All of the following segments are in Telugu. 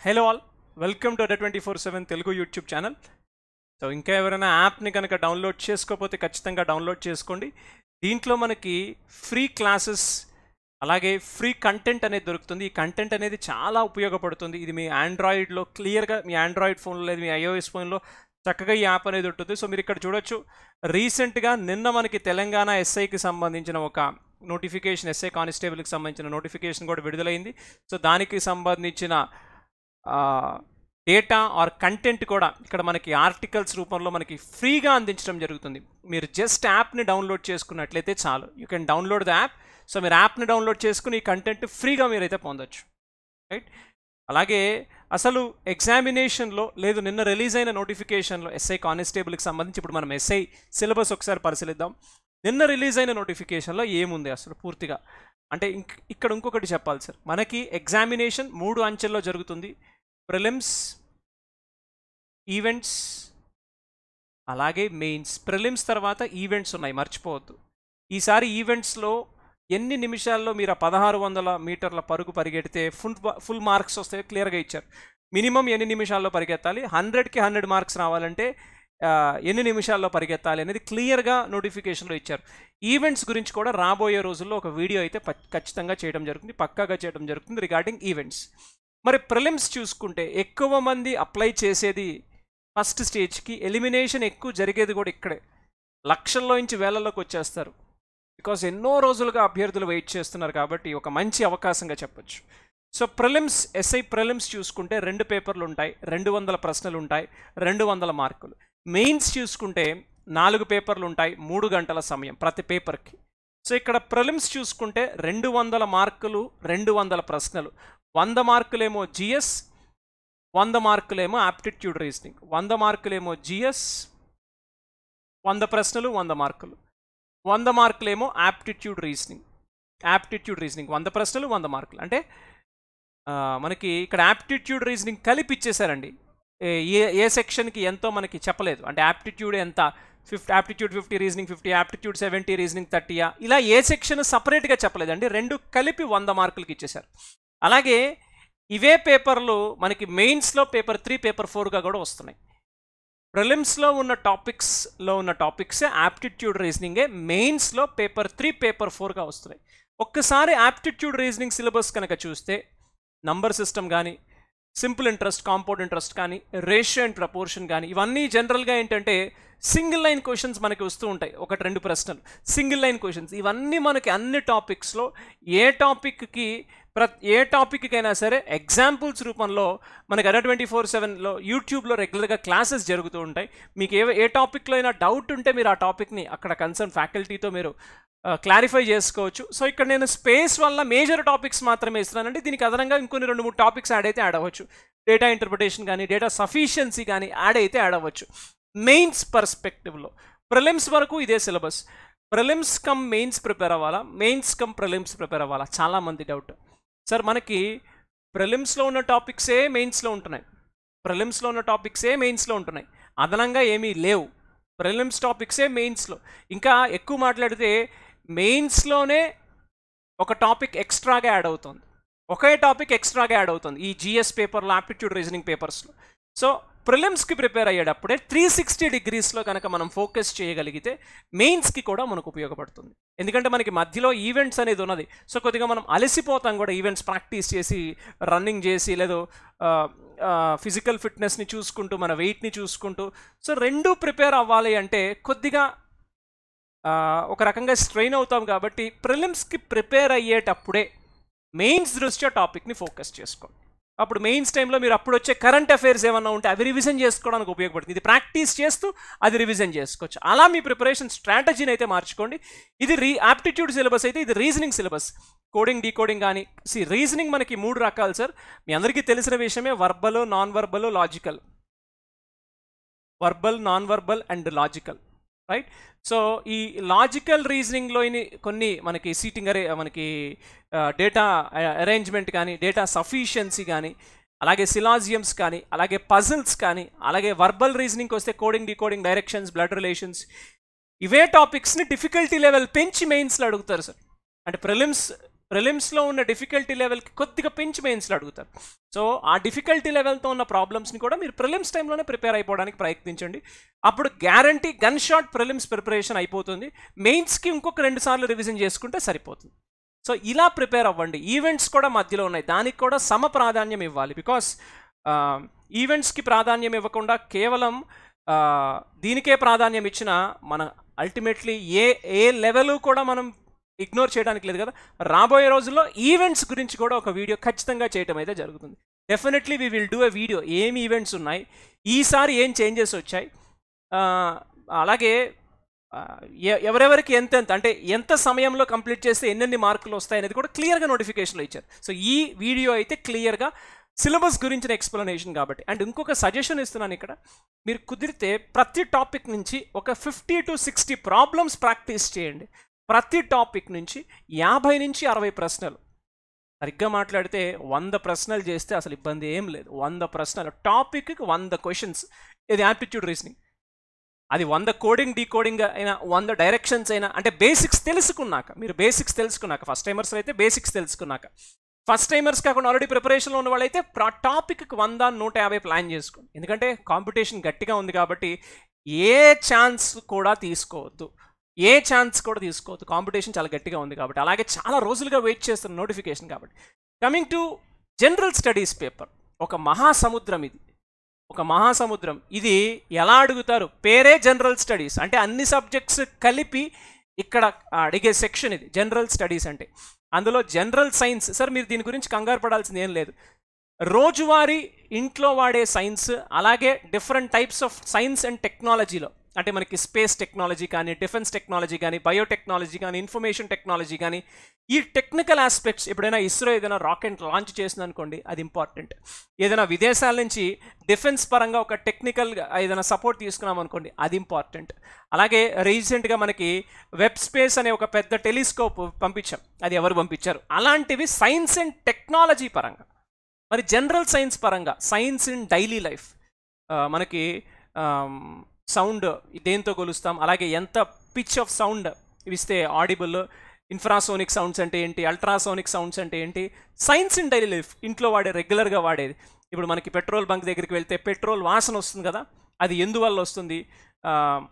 hello all welcome to Adda twenty four seven Telugu YouTube channel so ఇంకా ఎవరైనా యాప్ని కనుక డౌన్లోడ్ చేసుకోకపోతే ఖచ్చితంగా డౌన్లోడ్ చేసుకోండి దీంట్లో మనకి ఫ్రీ క్లాసెస్ అలాగే ఫ్రీ కంటెంట్ అనేది దొరుకుతుంది ఈ కంటెంట్ అనేది చాలా ఉపయోగపడుతుంది ఇది మీ ఆండ్రాయిడ్లో క్లియర్గా మీ ఆండ్రాయిడ్ ఫోన్లో లేదు మీ ఐఓఎస్ ఫోన్లో చక్కగా ఈ యాప్ అనేది ఉంటుంది సో మీరు ఇక్కడ చూడొచ్చు రీసెంట్గా నిన్న మనకి తెలంగాణ ఎస్ఐకి సంబంధించిన ఒక నోటిఫికేషన్ ఎస్ఐ కానిస్టేబుల్కి సంబంధించిన నోటిఫికేషన్ కూడా విడుదలైంది సో దానికి సంబంధించిన డేటా ఆర్ కంటెంట్ కూడా ఇక్కడ మనకి ఆర్టికల్స్ రూపంలో మనకి ఫ్రీగా అందించడం జరుగుతుంది మీరు జస్ట్ యాప్ని డౌన్లోడ్ చేసుకున్నట్లయితే చాలు you can download the app so మీరు యాప్ని డౌన్లోడ్ చేసుకుని ఈ కంటెంట్ ఫ్రీగా మీరైతే పొందొచ్చు రైట్ అలాగే అసలు ఎగ్జామినేషన్లో లేదు నిన్న రిలీజ్ అయిన నోటిఫికేషన్లో ఎస్ఐ కానిస్టేబుల్కి సంబంధించి ఇప్పుడు మనం ఎస్ఐ సిలబస్ ఒకసారి పరిశీలిద్దాం నిన్న రిలీజ్ అయిన నోటిఫికేషన్లో ఏముంది అసలు పూర్తిగా అంటే ఇంక్ ఇక్కడ ఇంకొకటి చెప్పాలి సార్ మనకి ఎగ్జామినేషన్ మూడు అంచెల్లో జరుగుతుంది ప్రిలిమ్స్ ఈవెంట్స్ అలాగే మెయిన్స్ ప్రిలిమ్స్ తర్వాత ఈవెంట్స్ ఉన్నాయి మర్చిపోవద్దు ఈసారి ఈవెంట్స్లో ఎన్ని నిమిషాల్లో మీరు ఆ పదహారు వందల మీటర్ల పరుగు పరిగెడితే ఫుల్ ఫుల్ మార్క్స్ వస్తే క్లియర్గా ఇచ్చారు మినిమం ఎన్ని నిమిషాల్లో పరిగెత్తాలి హండ్రెడ్కి హండ్రెడ్ మార్క్స్ రావాలంటే ఆ, ఎన్ని నిమిషాల్లో పరిగెత్తాలి అనేది క్లియర్గా నోటిఫికేషన్లో ఇచ్చారు ఈవెంట్స్ గురించి కూడా రాబోయే రోజుల్లో ఒక వీడియో అయితే ప- ఖచ్చితంగా చేయడం జరుగుతుంది పక్కాగా చేయడం జరుగుతుంది రిగార్డింగ్ ఈవెంట్స్ మరి ప్రిలిమ్స్ చూసుకుంటే ఎక్కువ మంది అప్లై చేసేది ఫస్ట్ స్టేజ్కి ఎలిమినేషన్ ఎక్కువ జరిగేది కూడా ఇక్కడే లక్షల్లో నుంచి వేలల్లోకి వచ్చేస్తారు బికాస్ ఎన్నో రోజులుగా అభ్యర్థులు వెయిట్ చేస్తున్నారు కాబట్టి ఒక మంచి అవకాశంగా చెప్పొచ్చు సో ప్రిలిమ్స్ ఎస్ఐ ప్రిలిమ్స్ చూసుకుంటే రెండు పేపర్లు ఉంటాయి రెండు వందల ప్రశ్నలు ఉంటాయి రెండు వందల మార్కులు మెయిన్స్ చూసుకుంటే నాలుగు పేపర్లు ఉంటాయి మూడు గంటల సమయం ప్రతి పేపర్కి సో ఇక్కడ ప్రిలిమ్స్ చూసుకుంటే రెండు వందల మార్కులు రెండు వందల ప్రశ్నలు వంద మార్కులేమో జిఎస్ వంద మార్కులేమో ఆప్టిట్యూడ్ రీజనింగ్ వంద మార్కులేమో జిఎస్ వంద ప్రశ్నలు వంద మార్కులు వంద మార్కులేమో ఆప్టిట్యూడ్ రీజనింగ్ ఆప్టిట్యూడ్ రీజనింగ్ వంద ప్రశ్నలు వంద మార్కులు అంటే ఆ, మనకి ఇక్కడ ఆప్టిట్యూడ్ రీజనింగ్ కలిపి ఇచ్చేసారండి ఏ- ఏ ఏ సెక్షన్కి ఎంతో మనకి చెప్పలేదు అంటే ఆప్టిట్యూడ్ ఎంత fifty aptitude fifty reasoning fifty aptitude seventy reasoning థర్టీయా ఇలా ఏ సెక్షన్ సపరేట్గా చెప్పలేదండి రెండు కలిపి వంద మార్కులకి ఇచ్చేశారు అలాగే ఇవే పేపర్లు మనకి మెయిన్స్లో పేపర్ త్రీ పేపర్ ఫోర్గా కూడా వస్తున్నాయి ప్రిలిమ్స్లో ఉన్న టాపిక్స్లో ఉన్న టాపిక్సే ఆప్టిట్యూడ్ రీజనింగే మెయిన్స్లో పేపర్ త్రీ పేపర్ ఫోర్గా వస్తున్నాయి ఒక్కసారి ఆప్టిట్యూడ్ రీజనింగ్ సిలబస్ కనుక చూస్తే నంబర్ సిస్టమ్ కానీ సింపుల్ ఇంట్రెస్ట్ కాంపౌండ్ ఇంట్రెస్ట్ కానీ రేషియో అండ్ ప్రపోర్షన్ కానీ ఇవన్నీ జనరల్గా ఏంటంటే సింగిల్ లైన్ క్వశ్చన్స్ మనకి వస్తూ ఉంటాయి ఒకటి రెండు ప్రశ్నలు సింగిల్ లైన్ క్వశ్చన్స్ ఇవన్నీ మనకి అన్ని టాపిక్స్లో ఏ టాపిక్కి ప్ర ఏ టాపిక్కైనా సరే ఎగ్జాంపుల్స్ రూపంలో మనకి అడ ట్వంటీ ఫోర్ సెవెన్లో యూట్యూబ్లో రెగ్యులర్గా క్లాసెస్ జరుగుతూ ఉంటాయి మీకు ఏ ఏ టాపిక్లో అయినా డౌట్ ఉంటే మీరు ఆ టాపిక్ని అక్కడ కన్సర్న్ ఫ్యాకల్టీతో మీరు క్లారిఫై చేసుకోవచ్చు సో ఇక్కడ నేను స్పేస్ వల్ల మేజర్ టాపిక్స్ మాత్రమే ఇస్తున్నానండి దీనికి అదనంగా ఇంకొన్ని రెండు మూడు టాపిక్స్ యాడ్ అయితే యాడ్ అవ్వచ్చు డేటా ఇంటర్ప్రిటేషన్ కానీ డేటా సఫిషియన్సీ కానీ యాడ్ అయితే యాడ్ అవ్వచ్చు మెయిన్స్ పర్స్పెక్టివ్లో ప్రిలిమ్స్ వరకు ఇదే syllabus prelims cum mains prepare అవ్వాలా మెయిన్స్ కమ్ ప్రిలిమ్స్ ప్రిపేర్ అవ్వాలా చాలామంది డౌట్ సార్ మనకి ప్రిలిమ్స్లో ఉన్న టాపిక్సే మెయిన్స్లో ఉంటున్నాయి ప్రిలిమ్స్లో ఉన్న టాపిక్సే మెయిన్స్లో ఉంటున్నాయి అదనంగా ఏమీ లేవు ప్రిలిమ్స్ టాపిక్సే మెయిన్స్లో ఇంకా ఎక్కువ మాట్లాడితే మెయిన్స్లోనే ఒక టాపిక్ ఎక్స్ట్రాగా యాడ్ అవుతుంది ఒకే టాపిక్ ఎక్స్ట్రాగా యాడ్ అవుతుంది ఈ జిఎస్ పేపర్లో ఆప్టిట్యూడ్ రీజనింగ్ పేపర్స్లో సో ప్రిలిమ్స్కి ప్రిపేర్ అయ్యేటప్పుడే త్రీ సిక్స్టీ డిగ్రీస్లో కనుక మనం ఫోకస్ చేయగలిగితే మెయిన్స్కి కూడా మనకు ఉపయోగపడుతుంది ఎందుకంటే మనకి మధ్యలో ఈవెంట్స్ అనేది ఉన్నది సో కొద్దిగా మనం అలసిపోతాం కూడా ఈవెంట్స్ ప్రాక్టీస్ చేసి రన్నింగ్ చేసి లేదో ఫిజికల్ ఫిట్నెస్ని చూసుకుంటూ మన వెయిట్ని చూసుకుంటూ సో రెండు ప్రిపేర్ అవ్వాలి అంటే కొద్దిగా ఆ, ఒక రకంగా స్ట్రెయిన్ అవుతాం కాబట్టి ప్రిలిమ్స్కి ప్రిపేర్ అయ్యేటప్పుడే మెయిన్స్ దృష్ట్యా టాపిక్ని ఫోకస్ చేసుకోండి అప్పుడు మెయిన్స్ టైంలో మీరు అప్పుడు వచ్చే కరెంట్ అఫైర్స్ ఏమన్నా ఉంటే అవి రివిజన్ చేసుకోవడానికి ఉపయోగపడుతుంది ఇది ప్రాక్టీస్ చేస్తూ అది రివిజన్ చేసుకోవచ్చు అలా మీ ప్రిపరేషన్ స్ట్రాటజీని అయితే మార్చుకోండి ఇది రీ ఆప్టిట్యూడ్ సిలబస్ అయితే ఇది రీజనింగ్ సిలబస్ కోడింగ్ డీకోడింగ్ కానీ సి రీజనింగ్ మనకి మూడు రకాలు సార్ మీ అందరికీ తెలిసిన విషయమే verbal non verbal logical verbal non verbal and logical right so ఈ లాజికల్ రీజనింగ్లోని కొన్ని మనకి సీటింగ్ అరే మనకి డేటా అరేంజ్మెంట్ కానీ డేటా సఫిషియన్సీ కానీ అలాగే సిలాజియమ్స్ కానీ అలాగే పజిల్స్ కానీ అలాగే వర్బల్ రీజనింగ్కి వస్తే coding decoding directions blood relations ఇవే టాపిక్స్ని డిఫికల్టీ లెవెల్ పెంచి మెయిన్స్లో అడుగుతారు సార్ అంటే ప్రిలిమ్స్ ప్రిలిమ్స్లో ఉన్న డిఫికల్టీ లెవెల్కి కొద్దిగా పెంచి మెయిన్స్లో అడుగుతారు సో ఆ డిఫికల్టీ లెవెల్తో ఉన్న ప్రాబ్లమ్స్ని కూడా మీరు ప్రిలిమ్స్ టైంలోనే ప్రిపేర్ అయిపోవడానికి ప్రయత్నించండి అప్పుడు guarantee gun shot prelims preparation అయిపోతుంది మెయిన్స్కి ఇంకొక రెండు సార్లు రివిజన్ చేసుకుంటే సరిపోతుంది సో ఇలా ప్రిపేర్ అవ్వండి ఈవెంట్స్ కూడా మధ్యలో ఉన్నాయి దానికి కూడా సమ ప్రాధాన్యం ఇవ్వాలి బికాస్ ఈవెంట్స్కి ప్రాధాన్యం ఇవ్వకుండా కేవలం ఆ, దీనికే ప్రాధాన్యం ఇచ్చిన మన అల్టిమేట్లీ ఏ ఏ లెవెల్ కూడా మనం ఇగ్నోర్ చేయడానికి లేదు కదా రాబోయే రోజుల్లో ఈవెంట్స్ గురించి కూడా ఒక వీడియో ఖచ్చితంగా చేయటం అయితే జరుగుతుంది definitely we will do a video ఏమి ఈవెంట్స్ ఉన్నాయి ఈసారి ఏం చేంజెస్ వచ్చాయి ఆ, అలాగే ఆ, ఎ- ఎవరెవరికి ఎంతెంత అంటే ఎంత సమయంలో కంప్లీట్ చేస్తే ఎన్నెన్ని మార్కులు వస్తాయి అనేది కూడా క్లియర్గా నోటిఫికేషన్లో ఇచ్చారు సో ఈ వీడియో అయితే క్లియర్గా సిలబస్ గురించిన ఎక్స్ప్లెనేషన్ కాబట్టి అండ్ ఇంకొక సజెషన్ ఇస్తున్నాను ఇక్కడ మీరు కుదిరితే ప్రతి టాపిక్ నుంచి ఒక fifty to sixty problems practice చేయండి ప్రతి టాపిక్ నుంచి యాభై నుంచి అరవై ప్రశ్నలు సరిగ్గా మాట్లాడితే వంద ప్రశ్నలు చేస్తే అసలు ఇబ్బంది ఏం లేదు వంద ప్రశ్నలు టాపిక్కి వంద క్వశ్చన్స్ ఇది యాప్టిట్యూడ్ రీజనింగ్ అది వంద కోడింగ్ డీకోడింగ్ అయినా వంద డైరెక్షన్స్ అయినా అంటే బేసిక్స్ తెలుసుకున్నాక మీరు బేసిక్స్ తెలుసుకున్నాక ఫస్ట్ టైమర్స్ అయితే బేసిక్స్ తెలుసుకున్నాక ఫస్ట్ టైమర్స్ కాకుండా ఆల్రెడీ ప్రిపరేషన్లో ఉన్న వాళ్ళైతే టాపిక్కి వంద నూట యాభై ప్లాన్ చేసుకోండి ఎందుకంటే కాంపిటీషన్ గట్టిగా ఉంది కాబట్టి ఏ ఛాన్స్ కూడా తీసుకోవద్దు ఏ ఛాన్స్ కూడా తీసుకోవద్దు కాంపిటీషన్ చాలా గట్టిగా ఉంది కాబట్టి అలాగే చాలా రోజులుగా వెయిట్ చేస్తున్న నోటిఫికేషన్ కాబట్టి coming to general studies paper ఒక మహాసముద్రం ఇది ఒక మహాసముద్రం ఇది ఎలా అడుగుతారు పేరే జనరల్ స్టడీస్ అంటే అన్ని సబ్జెక్ట్స్ కలిపి ఇక్కడ అడిగే సెక్షన్ ఇది జనరల్ స్టడీస్ అంటే అందులో జనరల్ సైన్స్ సార్ మీరు దీని గురించి కంగారు పడాల్సింది ఏం లేదు రోజువారీ ఇంట్లో వాడే సైన్స్ అలాగే different types of science and టెక్నాలజీలో అంటే మనకి స్పేస్ టెక్నాలజీ కానీ డిఫెన్స్ టెక్నాలజీ కానీ బయోటెక్నాలజీ కానీ ఇన్ఫర్మేషన్ టెక్నాలజీ కానీ ఈ టెక్నికల్ ఆస్పెక్ట్స్ ఎప్పుడైనా ఇస్రో ఏదైనా రాకెట్ లాంచ్ చేసింది అనుకోండి అది ఇంపార్టెంట్ ఏదైనా విదేశాల నుంచి డిఫెన్స్ పరంగా ఒక టెక్నికల్ ఏదైనా సపోర్ట్ తీసుకున్నాం అనుకోండి అది ఇంపార్టెంట్ అలాగే రీసెంట్గా మనకి వెబ్ స్పేస్ అనే ఒక పెద్ద టెలిస్కోప్ పంపించాం అది ఎవరు పంపించారు అలాంటివి సైన్స్ అండ్ టెక్నాలజీ పరంగా మరి జనరల్ సైన్స్ పరంగా సైన్స్ ఇన్ డైలీ లైఫ్ మనకి సౌండ్ దేంతో కొలుస్తాం అలాగే ఎంత పిచ్ ఆఫ్ సౌండ్ ఇస్తే ఆడిబుల్ ఇన్ఫ్రాసోనిక్ సౌండ్స్ అంటే ఏంటి అల్ట్రాసోనిక్ సౌండ్స్ అంటే ఏంటి సైన్స్ ఇన్ డైలీ లైఫ్ ఇంట్లో వాడే రెగ్యులర్గా వాడేది ఇప్పుడు మనకి పెట్రోల్ బంక్ దగ్గరికి వెళ్తే పెట్రోల్ వాసన వస్తుంది కదా అది ఎందువల్ల వస్తుంది ఆ,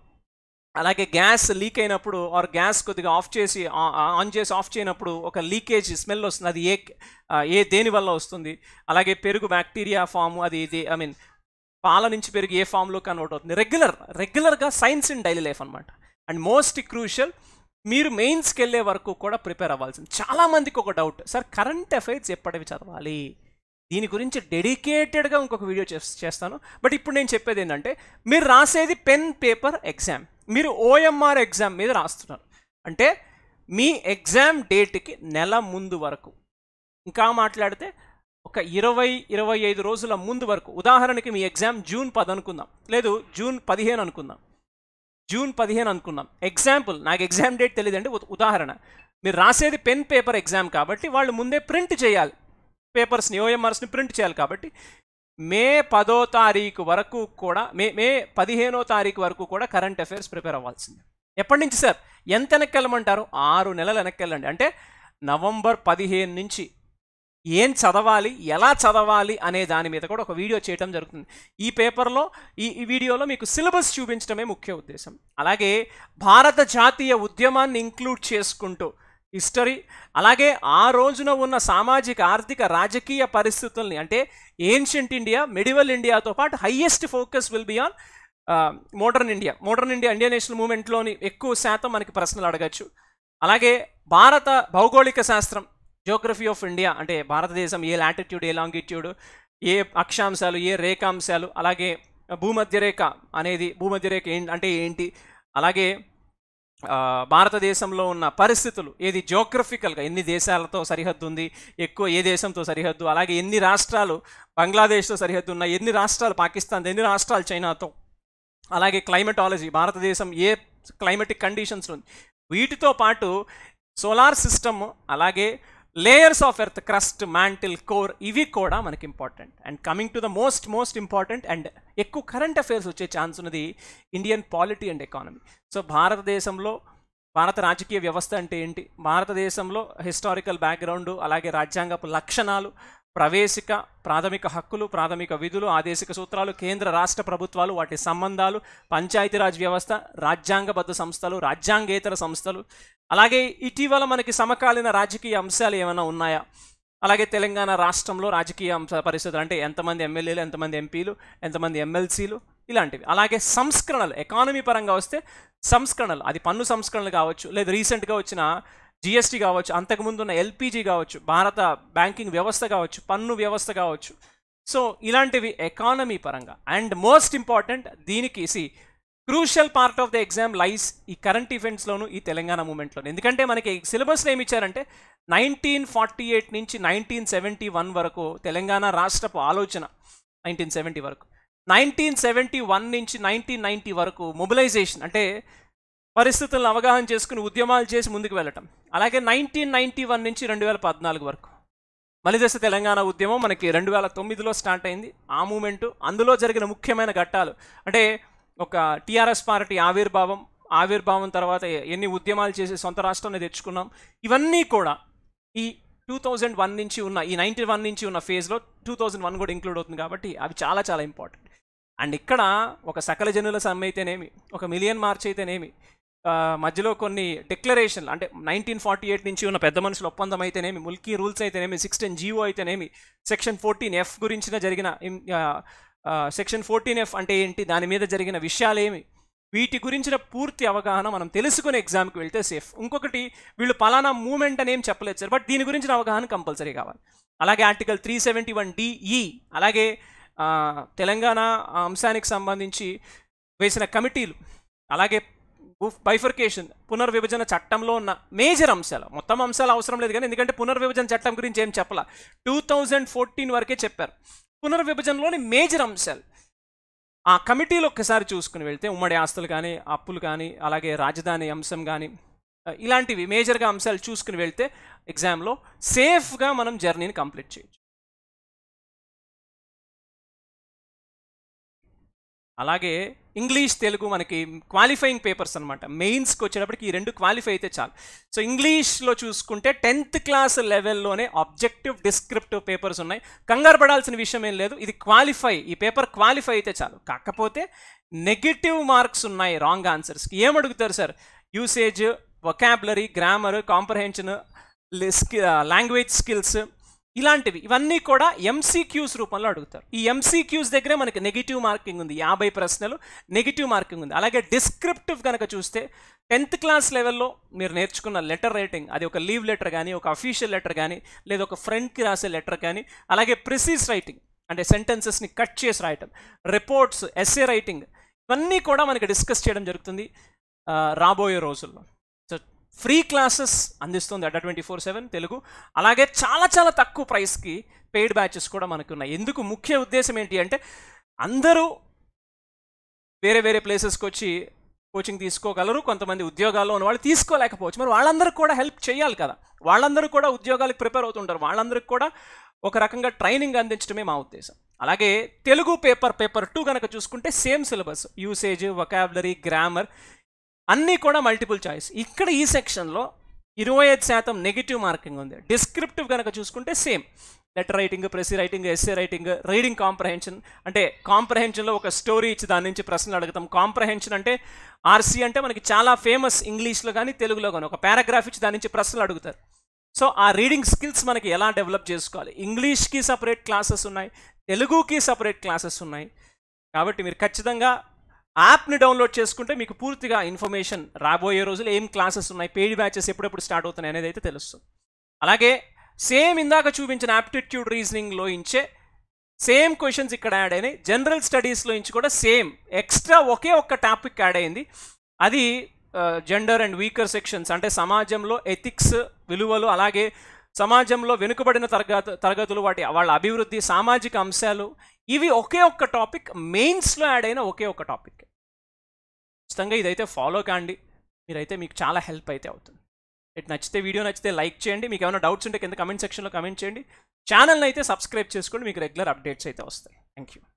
అలాగే గ్యాస్ లీక్ అయినప్పుడు ఆర్ గ్యాస్ కొద్దిగా ఆఫ్ చేసి ఆ- ఆ- ఆన్ చేసి ఆఫ్ చేయనప్పుడు ఒక లీకేజ్ స్మెల్ వస్తుంది అది ఏ ఆ, ఏ దేని వల్ల వస్తుంది అలాగే పెరుగు బ్యాక్టీరియా ఫామ్ అది ఇది ఐ మీన్ పాల నుంచి పెరుగు ఏ ఫామ్లో కన్వర్ట్ అవుతుంది రెగ్యులర్ రెగ్యులర్గా సైన్స్ ఇన్ డైలీ లైఫ్ అనమాట అండ్ మోస్ట్ క్రూషియల్ మీరు మెయిన్స్కి వెళ్ళే వరకు కూడా ప్రిపేర్ అవ్వాల్సింది చాలామందికి ఒక డౌట్ సార్ కరెంట్ అఫైర్స్ ఎప్పటివి చదవాలి దీని గురించి డెడికేటెడ్గా ఇంకొక వీడియో చేస్- చేస్తాను బట్ ఇప్పుడు నేను చెప్పేది ఏంటంటే మీరు రాసేది పెన్ పేపర్ ఎగ్జామ్ మీరు ఓఎంఆర్ ఎగ్జామ్ మీద రాస్తున్నారు అంటే మీ ఎగ్జామ్ డేట్కి నెల ముందు వరకు ఇంకా మాట్లాడితే ఒక ఇరవై ఇరవై ఐదు రోజుల ముందు వరకు ఉదాహరణకి మీ ఎగ్జామ్ జూన్ పది అనుకుందాం లేదు జూన్ పదిహేను అనుకుందాం జూన్ పదిహేను అనుకుందాం ఎగ్జాంపుల్ నాకు ఎగ్జామ్ డేట్ తెలియదండి ఉ- ఉదాహరణ మీరు రాసేది పెన్ పేపర్ ఎగ్జామ్ కాబట్టి వాళ్ళు ముందే ప్రింట్ చేయాలి పేపర్స్ని ఓఎంఆర్స్ని ప్రింట్ చేయాలి కాబట్టి మే పదో తారీఖు వరకు కూడా మే మే పదిహేనో తారీఖు వరకు కూడా కరెంట్ అఫైర్స్ ప్రిపేర్ అవ్వాల్సింది ఎప్పటి నుంచి సార్ ఎంత వెనక్కి వెళ్ళమంటారు ఆరు నెలలు వెనక్కి వెళ్ళండి అంటే నవంబర్ పదిహేను నుంచి ఏం చదవాలి ఎలా చదవాలి అనే దాని మీద కూడా ఒక వీడియో చేయడం జరుగుతుంది ఈ పేపర్లో ఈ ఈ వీడియోలో మీకు సిలబస్ చూపించడమే ముఖ్య ఉద్దేశం అలాగే భారత జాతీయ ఉద్యమాన్ని ఇంక్లూడ్ చేసుకుంటూ హిస్టరీ అలాగే ఆ రోజున ఉన్న సామాజిక ఆర్థిక రాజకీయ పరిస్థితుల్ని అంటే ఏన్షియంట్ ఇండియా మెడివల్ ఇండియాతో పాటు highest focus will be on modern India modern India Indian national మూవ్మెంట్లోని ఎక్కువ శాతం మనకి ప్రశ్నలు అడగచ్చు అలాగే భారత భౌగోళిక శాస్త్రం జియోగ్రఫీ ఆఫ్ ఇండియా అంటే భారతదేశం ఏ లాటిట్యూడ్ ఏ లాంగిట్యూడ్ ఏ అక్షాంశాలు ఏ రేఖాంశాలు అలాగే భూమధ్య రేఖ అనేది భూమధ్య రేఖ ఏం అంటే ఏంటి అలాగే ఆ, భారతదేశంలో ఉన్న పరిస్థితులు ఏది జోగ్రఫికల్గా ఎన్ని దేశాలతో సరిహద్దు ఉంది ఎక్కువ ఏ దేశంతో సరిహద్దు అలాగే ఎన్ని రాష్ట్రాలు బంగ్లాదేశ్తో సరిహద్దు ఉన్నాయి ఎన్ని రాష్ట్రాలు పాకిస్తాన్ ఎన్ని రాష్ట్రాలు చైనాతో అలాగే క్లైమటాలజీ భారతదేశం ఏ క్లైమేటిక్ కండిషన్స్ ఉంది వీటితో పాటు సోలార్ సిస్టమ్ అలాగే layers of earth crust mantle core ఇవి కూడా మనకి important and coming to the most most important and ఎక్కువ కరెంట్ అఫైర్స్ వచ్చే ఛాన్స్ ఉన్నది Indian polity and economy so భారతదేశంలో భారత రాజకీయ వ్యవస్థ అంటే ఏంటి భారతదేశంలో హిస్టారికల్ బ్యాక్గ్రౌండ్ అలాగే రాజ్యాంగపు లక్షణాలు ప్రవేశిక ప్రాథమిక హక్కులు ప్రాథమిక విధులు ఆదేశిక సూత్రాలు కేంద్ర రాష్ట్ర ప్రభుత్వాలు వాటి సంబంధాలు పంచాయతీరాజ్ వ్యవస్థ రాజ్యాంగబద్ధ సంస్థలు రాజ్యాంగేతర సంస్థలు అలాగే ఇటీవల మనకి సమకాలీన రాజకీయ అంశాలు ఏమైనా ఉన్నాయా అలాగే తెలంగాణ రాష్ట్రంలో రాజకీయ అంశ పరిస్థితులు అంటే ఎంతమంది ఎమ్మెల్యేలు ఎంతమంది ఎంపీలు ఎంతమంది ఎమ్మెల్సీలు ఇలాంటివి అలాగే సంస్కరణలు ఎకానమీ పరంగా వస్తే సంస్కరణలు అది పన్ను సంస్కరణలు కావచ్చు లేదా రీసెంట్గా వచ్చిన జిఎస్టీ కావచ్చు అంతకుముందు ఉన్న ఎల్పిజి కావచ్చు భారత బ్యాంకింగ్ వ్యవస్థ కావచ్చు పన్ను వ్యవస్థ కావచ్చు సో ఇలాంటివి ఎకానమీ పరంగా అండ్ మోస్ట్ ఇంపార్టెంట్ దీనికి సి crucial part of the exam lies ఈ కరెంట్ ఈవెంట్స్లోను ఈ తెలంగాణ మూమెంట్లోను ఎందుకంటే మనకి సిలబస్లో ఏమి ఇచ్చారంటే నైన్టీన్ ఫార్టీ ఎయిట్ నుంచి నైన్టీన్ సెవెంటీ వన్ వరకు తెలంగాణ రాష్ట్రపు ఆలోచన నైన్టీన్ సెవెంటీ వరకు నైన్టీన్ సెవెంటీ వన్ నుంచి నైన్టీన్ నైంటీ వరకు మొబిలైజేషన్ అంటే పరిస్థితులను అవగాహన చేసుకుని ఉద్యమాలు చేసి ముందుకు వెళ్ళటం అలాగే నైన్టీన్ నైంటీ వన్ నుంచి రెండు వేల పద్నాలుగు వరకు మలిదశ తెలంగాణ ఉద్యమం మనకి రెండు వేల తొమ్మిదిలో స్టార్ట్ అయింది ఆ మూమెంట్ అందులో జరిగిన ముఖ్యమైన ఘట్టాలు అంటే ఒక టీఆర్ఎస్ పార్టీ ఆవిర్భావం ఆవిర్భావం తర్వాత ఎన్ని ఉద్యమాలు చేసి సొంత రాష్ట్రాన్ని తెచ్చుకున్నాం ఇవన్నీ కూడా ఈ టూ థౌజండ్ వన్ నుంచి ఉన్న ఈ నైంటీ వన్ నుంచి ఉన్న ఫేజ్లో టూ థౌజండ్ వన్ కూడా ఇంక్లూడ్ అవుతుంది కాబట్టి అవి చాలా చాలా ఇంపార్టెంట్ అండ్ ఇక్కడ ఒక సకల జనుల సమ్మె అయితేనేమి ఒక మిలియన్ మార్చ్ అయితేనేమి ఆ, మధ్యలో కొన్ని డిక్లరేషన్లు అంటే నైన్టీన్ ఫార్టీ ఎయిట్ నుంచి ఉన్న పెద్ద మనుషుల ఒప్పందం అయితేనేమి ముల్కీ రూల్స్ అయితేనేమి సిక్స్టీన్ జీవో అయితేనేమి సెక్షన్ ఫోర్టీన్ ఎఫ్ గురించిన జరిగిన సెక్షన్ ఫోర్టీన్ ఎఫ్ అంటే ఏంటి దాని మీద జరిగిన విషయాలేమి వీటి గురించిన పూర్తి అవగాహన మనం తెలుసుకుని ఎగ్జామ్కి వెళ్తే సేఫ్ ఇంకొకటి వీళ్ళు పలానా మూమెంట్ అని ఏం చెప్పలేదు సార్ బట్ దీని గురించిన అవగాహన కంపల్సరీ కావాలి అలాగే article three seventy one D E అలాగే ఆ, తెలంగాణ అంశానికి సంబంధించి వేసిన కమిటీలు అలాగే బైఫర్కేషన్ పునర్విభజన చట్టంలో ఉన్న మేజర్ అంశాలు మొత్తం అంశాలు అవసరం లేదు కానీ ఎందుకంటే పునర్విభజన చట్టం గురించి ఏం చెప్పాల టూ థౌజండ్ ఫోర్టీన్ వరకే చెప్పారు పునర్విభజనలోని మేజర్ అంశాలు ఆ కమిటీలు ఒక్కసారి చూసుకుని వెళ్తే ఉమ్మడి ఆస్తులు కానీ అప్పులు కానీ అలాగే రాజధాని అంశం కానీ ఆ, ఇలాంటివి మేజర్గా అంశాలు చూసుకుని వెళ్తే ఎగ్జామ్లో సేఫ్గా మనం జర్నీని కంప్లీట్ చేయొచ్చు అలాగే ఇంగ్లీష్ తెలుగు మనకి క్వాలిఫైయింగ్ పేపర్స్ అనమాట మెయిన్స్కి వచ్చేటప్పటికి ఈ రెండు క్వాలిఫై అయితే చాలు సో ఇంగ్లీష్లో చూసుకుంటే టెన్త్ క్లాస్ లెవెల్లోనే ఆబ్జెక్టివ్ డిస్క్రిప్టివ్ పేపర్స్ ఉన్నాయి కంగారు పడాల్సిన విషయం ఏం లేదు ఇది క్వాలిఫై ఈ పేపర్ క్వాలిఫై అయితే చాలు కాకపోతే నెగిటివ్ మార్క్స్ ఉన్నాయి రాంగ్ ఆన్సర్స్కి ఏం అడుగుతారు sir usage vocabulary grammar comprehension language skills ఇలాంటివి ఇవన్నీ కూడా ఎంసీక్యూస్ రూపంలో అడుగుతారు ఈ ఎంసీక్యూస్ దగ్గరే మనకి నెగిటివ్ మార్కింగ్ ఉంది యాభై ప్రశ్నలు నెగిటివ్ మార్కింగ్ ఉంది అలాగే డిస్క్రిప్టివ్ కనుక చూస్తే టెన్త్ క్లాస్ లెవెల్లో మీరు నేర్చుకున్న లెటర్ రైటింగ్ అది ఒక లీవ్ లెటర్ కానీ ఒక అఫీషియల్ లెటర్ కానీ లేదా ఒక ఫ్రెండ్కి రాసే లెటర్ కానీ అలాగే ప్రిసీస్ రైటింగ్ అంటే సెంటెన్సెస్ని కట్ చేసి రాయటం రిపోర్ట్స్ ఎస్ఏ రైటింగ్ ఇవన్నీ కూడా మనకి డిస్కస్ చేయడం జరుగుతుంది ఆ, రాబోయే రోజుల్లో సో ఫ్రీ క్లాసెస్ అందిస్తుంది Adda twenty four seven Telugu అలాగే చాలా చాలా తక్కువ ప్రైస్కి పెయిడ్ బ్యాచెస్ కూడా మనకు ఉన్నాయి ఎందుకు ముఖ్య ఉద్దేశం ఏంటి అంటే అందరూ వేరే వేరే ప్లేసెస్కి వచ్చి కోచింగ్ తీసుకోగలరు కొంతమంది ఉద్యోగాల్లో ఉన్న వాళ్ళు తీసుకోలేకపోవచ్చు మరి వాళ్ళందరికీ కూడా హెల్ప్ చేయాలి కదా వాళ్ళందరూ కూడా ఉద్యోగాలకు ప్రిపేర్ అవుతుంటారు వాళ్ళందరికీ కూడా ఒక రకంగా ట్రైనింగ్ అందించడమే మా ఉద్దేశం అలాగే తెలుగు పేపర్ పేపర్ టూ కనుక చూసుకుంటే same syllabus usage vocabulary grammar అన్నీ కూడా మల్టిపుల్ చాయిస్ ఇక్కడ ఈ సెక్షన్లో ఇరవై ఐదు శాతం నెగిటివ్ మార్కింగ్ ఉంది డిస్క్రిప్టివ్ కనుక చూసుకుంటే same letter writing precis writing essay writing reading comprehension అంటే కాంప్రహెన్షన్లో ఒక స్టోరీ ఇచ్చి దాని నుంచి ప్రశ్నలు అడుగుతాం కాంప్రహెన్షన్ అంటే ఆర్సీ అంటే మనకి చాలా ఫేమస్ ఇంగ్లీష్లో కానీ తెలుగులో కానీ ఒక పారాగ్రాఫ్ ఇచ్చి దాని నుంచి ప్రశ్నలు అడుగుతారు సో ఆ రీడింగ్ స్కిల్స్ మనకి ఎలా డెవలప్ చేసుకోవాలి ఇంగ్లీష్కి సపరేట్ క్లాసెస్ ఉన్నాయి తెలుగుకి సపరేట్ క్లాసెస్ ఉన్నాయి కాబట్టి మీరు ఖచ్చితంగా యాప్ని డౌన్లోడ్ చేసుకుంటే మీకు పూర్తిగా ఇన్ఫర్మేషన్ రాబోయే రోజులు ఏం క్లాసెస్ ఉన్నాయి పెయిడ్ బ్యాచెస్ ఎప్పుడెప్పుడు స్టార్ట్ అవుతున్నాయి అనేది అయితే తెలుస్తుంది అలాగే సేమ్ ఇందాక చూపించిన యాప్టిట్యూడ్ రీజనింగ్లో ఇంచే సేమ్ క్వశ్చన్స్ ఇక్కడ యాడ్ అయినాయి జనరల్ స్టడీస్లో ఇంచి కూడా సేమ్ ఎక్స్ట్రా ఒకే ఒక్క టాపిక్ యాడ్ అయింది అది జెండర్ అండ్ వీకర్ సెక్షన్స్ అంటే సమాజంలో ఎథిక్స్ విలువలు అలాగే సమాజంలో వెనుకబడిన తరగతి తరగతులు వాటి వాళ్ళ అభివృద్ధి సామాజిక అంశాలు ఇవి ఒకే ఒక్క టాపిక్ మెయిన్స్లో యాడ్ అయిన ఒకే ఒక్క టాపిక్ ఖచ్చితంగా ఇదైతే ఫాలో కాండి మీరైతే మీకు చాలా హెల్ప్ అయితే అవుతుంది ఇటు నచ్చితే వీడియో నచ్చితే లైక్ చేయండి మీకు ఏమైనా డౌట్స్ ఉంటే కింద కమెంట్ సెక్షన్లో కమెంట్ చేయండి ఛానల్ని అయితే సబ్స్క్రైబ్ చేసుకోండి మీకు రెగ్యులర్ అప్డేట్స్ అయితే వస్తాయి థ్యాంక్ యూ